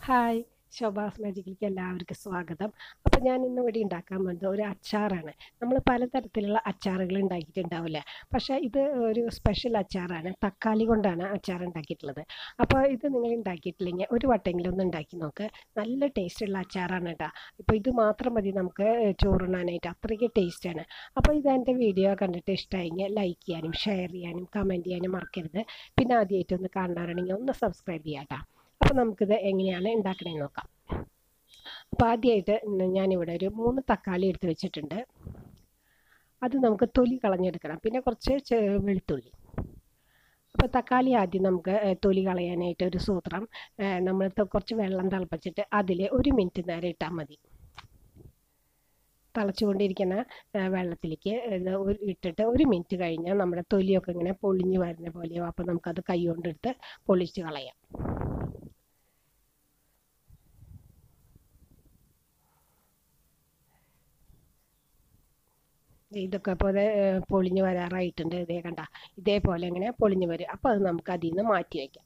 hi ശോഭാസ് മാജിക്കിലേക്ക് എല്ലാവർക്കും സ്വാഗതം അപ്പോൾ ഞാൻ ഇന്ന് ഇവിടെ ഉണ്ടാക്കാൻ പോകുന്നത് ഒരു അച്ചാറാണ് നമ്മൾ പലതരത്തിലുള്ള അച്ചാറുകൾ ഉണ്ടാക്കിയിട്ടുണ്ടാവില്ലേ പക്ഷേ ഇത് ഒരു സ്പെഷ്യൽ അച്ചാറാണ് തക്കാളി കൊണ്ടാണ് അച്ചാർ ഉണ്ടാക്കിയിട്ടുള്ളത് അപ്പോൾ ഇത് നിങ്ങൾ ഉണ്ടാക്കിയിട്ടില്ലെങ്കിൽ ഒരു വട്ടെങ്കിലും ഒന്ന് ഉണ്ടാക്കി നോക്ക് നല്ല ടേസ്റ്റുള്ള അച്ചാറാണ് കേട്ടോ ഇപ്പോൾ ഇത് മാത്രം മതി നമുക്ക് ചോറുണ്ണാനായിട്ട് അത്രയ്ക്ക് ടേസ്റ്റാണ് അപ്പോൾ ഇത് എൻ്റെ വീഡിയോ കണ്ടിട്ട് ഇഷ്ടമായെങ്കിൽ ലൈക്ക് ചെയ്യാനും ഷെയർ ചെയ്യാനും കമൻറ്റ് ചെയ്യാനും മറക്കരുത് പിന്നെ ആദ്യമായിട്ടൊന്ന് കാണാനാണെങ്കിൽ ഒന്ന് സബ്സ്ക്രൈബ് ചെയ്യാം കേട്ടോ അപ്പോൾ നമുക്കിത് എങ്ങനെയാണ് ഉണ്ടാക്കണേന്ന് നോക്കാം അപ്പോൾ ആദ്യമായിട്ട് ഞാനിവിടെ ഒരു മൂന്ന് തക്കാളി എടുത്ത് വെച്ചിട്ടുണ്ട് അത് നമുക്ക് തൊലി കളഞ്ഞെടുക്കണം പിന്നെ കുറച്ച് ചെ- വെളുത്തുള്ളി അപ്പോൾ തക്കാളി ആദ്യം നമുക്ക് ഏ, തൊലി കളയാനായിട്ട് ഒരു സൂത്രം ഏ, നമ്മൾ ത- കുറച്ച് വെള്ളം തിളപ്പിച്ചിട്ട് അതിൽ ഒരു മിനിറ്റ് നേരം ഇട്ടാൽ മതി തിളച്ചുകൊണ്ടിരിക്കുന്ന ഏ, വെള്ളത്തിലേക്ക് ഇത് ഒരു- ഇട്ടിട്ട് ഒരു മിനിറ്റ് കഴിഞ്ഞാൽ നമ്മുടെ തൊലിയൊക്കെ ഇങ്ങനെ പൊളിഞ്ഞ് വരുന്ന പോലെയാവും അപ്പോൾ നമുക്കത് കൈ കൊണ്ടെടുത്ത് പൊളിച്ച് കളയാം ഇതൊക്കെ ഇപ്പോൾ ഇത് പൊളിഞ്ഞ് വരാറായിട്ടുണ്ട് ഇതേ കണ്ട ഇതേപോലെ ഇങ്ങനെ പൊളിഞ്ഞ് വരും അപ്പോൾ അത് നമുക്ക് അതിൽ നിന്ന് മാറ്റി വയ്ക്കാം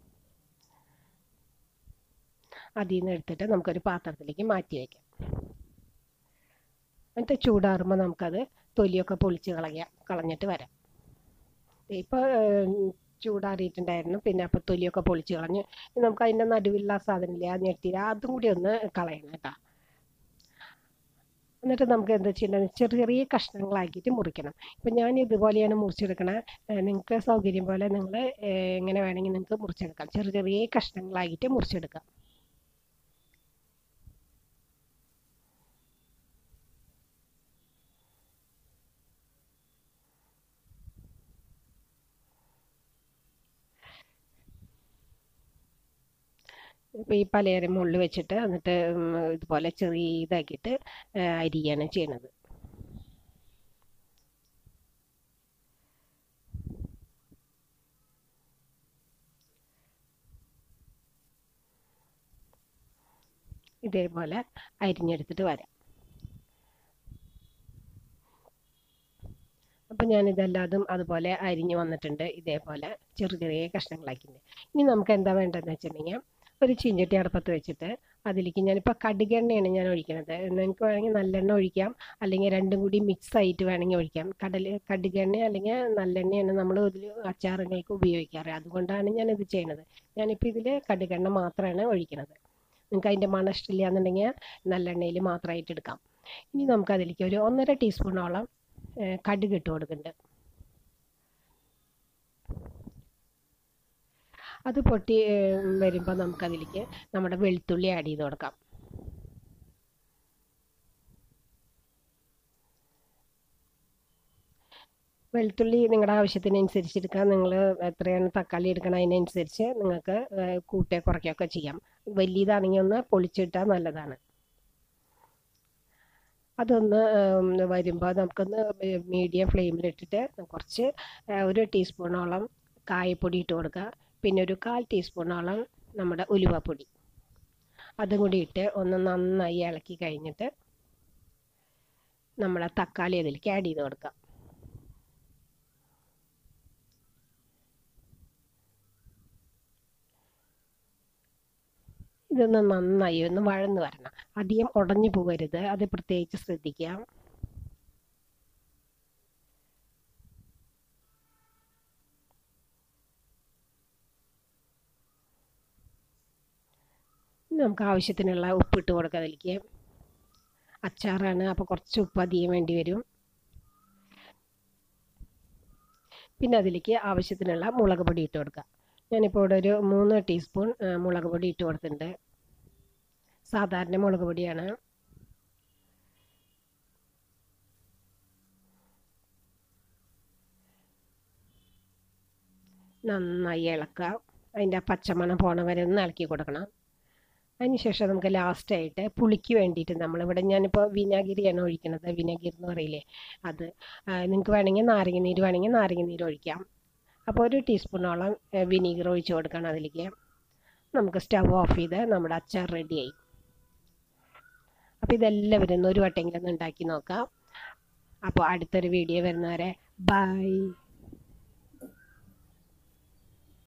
അതിൽ നിന്ന് എടുത്തിട്ട് നമുക്കൊരു പാത്രത്തിലേക്ക് മാറ്റി വയ്ക്കാം എന്നിട്ട് ചൂടാറുമ്പോൾ നമുക്കത് തൊലിയൊക്കെ പൊളിച്ച് കളയാം കളഞ്ഞിട്ട് വരാം ഇപ്പോൾ ചൂടാറിയിട്ടുണ്ടായിരുന്നു പിന്നെ അപ്പോൾ തൊലിയൊക്കെ പൊളിച്ച് കളഞ്ഞ് ഇനി നമുക്ക് അതിൻ്റെ നടുവിലുള്ള ആ സാധനമില്ലേ ആ ഞെട്ടിയിൽ അതും കൂടി ഒന്ന് കളയണം കേട്ടോ എന്നിട്ട് നമുക്ക് എന്താ ചെയ്യേണ്ടത് ചെറിയ ചെറിയ കഷ്ണങ്ങളാക്കിയിട്ട് മുറിക്കണം ഇപ്പം ഞാൻ ഇതുപോലെയാണ് മുറിച്ചെടുക്കണത് നിങ്ങൾക്ക് സൗകര്യം പോലെ നിങ്ങൾ എങ്ങനെ വേണമെങ്കിൽ നിങ്ങൾക്ക് മുറിച്ചെടുക്കാം ചെറിയ ചെറിയ കഷ്ണങ്ങളാക്കിയിട്ട് മുറിച്ചെടുക്കാം ഇപ്പോൾ ഈ പലചരം മുള്ളിൽ വെച്ചിട്ട് എന്നിട്ട് ഉം, ഇതുപോലെ ചെറിയ ഇതാക്കിയിട്ട് അരിയാണ് ചെയ്യണത് ഇതേപോലെ അരിഞ്ഞെടുത്തിട്ട് വരാം അപ്പം ഞാനിതെല്ലാതും അതുപോലെ അരിഞ്ഞ് വന്നിട്ടുണ്ട് ഇതേപോലെ ചെറിയ ചെറിയ കഷ്ണങ്ങളാക്കിയിട്ടുണ്ട് ഇനി നമുക്ക് എന്താ വേണ്ടതെന്ന് വെച്ചിട്ടുണ്ടെങ്കിൽ ഒരു ചീഞ്ചട്ടി അടുപ്പത്ത് വെച്ചിട്ട് അതിലേക്ക് ഞാനിപ്പോൾ കടുകെണ്ണയാണ് ഞാൻ ഒഴിക്കുന്നത് നിങ്ങൾക്ക് വേണമെങ്കിൽ നല്ലെണ്ണ ഒഴിക്കാം അല്ലെങ്കിൽ രണ്ടും കൂടി മിക്സ് ആയിട്ട് വേണമെങ്കിൽ ഒഴിക്കാം കടൽ കടുകെണ്ണ അല്ലെങ്കിൽ നല്ലെണ്ണയാണ് നമ്മൾ ഇതിൽ അച്ചാറുകൾക്ക് ഉപയോഗിക്കാറ് അതുകൊണ്ടാണ് ഞാനിത് ചെയ്യണത് ഞാനിപ്പോൾ ഇതിൽ കടുകെണ്ണ മാത്രമാണ് ഒഴിക്കുന്നത് നിങ്ങൾക്ക് അതിൻ്റെ മണം ഇഷ്ടമില്ല എന്നുണ്ടെങ്കിൽ നല്ലെണ്ണയിൽ മാത്രമായിട്ട് എടുക്കാം ഇനി നമുക്ക് അതിലേക്ക് ഒരു ഒന്നര ടീസ്പൂണോളം ഏഹ്, കടുക് ഇട്ട് കൊടുക്കുന്നുണ്ട് അത് പൊട്ടി വരുമ്പോൾ നമുക്കതിലേക്ക് നമ്മുടെ വെളുത്തുള്ളി ആഡ് ചെയ്ത് കൊടുക്കാം വെളുത്തുള്ളി നിങ്ങളുടെ ആവശ്യത്തിനനുസരിച്ച് എടുക്കാം നിങ്ങൾ എത്രയാണ് തക്കാളി എടുക്കണം അതിനനുസരിച്ച് നിങ്ങൾക്ക് കൂട്ടുക കുറയ്ക്കുകയൊക്കെ ചെയ്യാം വലിയതാണെങ്കിൽ ഒന്ന് പൊളിച്ചിട്ടാൽ നല്ലതാണ് അതൊന്ന് വരുമ്പോൾ നമുക്കൊന്ന് മീഡിയം ഫ്ലെയിമിലിട്ടിട്ട് കുറച്ച് ഏഹ്, ഒരു ടീസ്പൂണോളം കായപ്പൊടി ഇട്ട് കൊടുക്കുക പിന്നെ ഒരു കാൽ ടീസ്പൂണോളം നമ്മുടെ ഉലുവപ്പൊടി അതും കൂടി ഇട്ട് ഒന്ന് നന്നായി ഇളക്കി കഴിഞ്ഞിട്ട് നമ്മുടെ തക്കാളി അതിലേക്ക് ആഡ് ചെയ്ത് കൊടുക്കാം ഇതൊന്ന് നന്നായി ഒന്ന് വഴന്ന് വരണം അധികം ഉടഞ്ഞു പോകരുത് അത് പ്രത്യേകിച്ച് ശ്രദ്ധിക്കാം ഇനി നമുക്ക് ആവശ്യത്തിനുള്ള ഉപ്പ് ഇട്ട് കൊടുക്കാം അതിലേക്ക് അച്ചാറാണ് അപ്പോൾ കുറച്ച് ഉപ്പ് അധികം വേണ്ടി വരും പിന്നെ അതിലേക്ക് ആവശ്യത്തിനുള്ള മുളക് പൊടി ഇട്ട് കൊടുക്കുക ഞാനിപ്പോൾ ഇവിടെ ഒരു മൂന്ന് ടീസ്പൂൺ ആ, മുളക് പൊടി ഇട്ട് കൊടുത്തിട്ടുണ്ട് സാധാരണ മുളക് പൊടിയാണ് നന്നായി ഇളക്കുക അതിൻ്റെ ആ പച്ചമണം പോണ വരെ ഒന്ന് ഇളക്കി കൊടുക്കണം അതിനുശേഷം നമുക്ക് ലാസ്റ്റായിട്ട് പുളിക്ക് വേണ്ടിയിട്ട് നമ്മളിവിടെ ഞാനിപ്പോൾ വിനാഗിരിയാണ് ഒഴിക്കുന്നത് വിനാഗിരി എന്ന് പറയില്ലേ അത് നിങ്ങൾക്ക് വേണമെങ്കിൽ നാരങ്ങ നീര് വേണമെങ്കിൽ നാരങ്ങ നീര് ഒഴിക്കാം അപ്പോൾ ഒരു ടീസ്പൂണോളം വിനീഗർ ഒഴിച്ച് കൊടുക്കണം അതിലേക്ക് നമുക്ക് സ്റ്റവ് ഓഫ് ചെയ്ത് നമ്മുടെ അച്ചാർ റെഡിയായി അപ്പോൾ ഇതെല്ലാവരും ഒന്ന് ഒരു വട്ടെങ്കിലും ഒന്ന് ഉണ്ടാക്കി നോക്കാം അപ്പോൾ അടുത്തൊരു വീഡിയോ വരുന്നവരെ ബൈ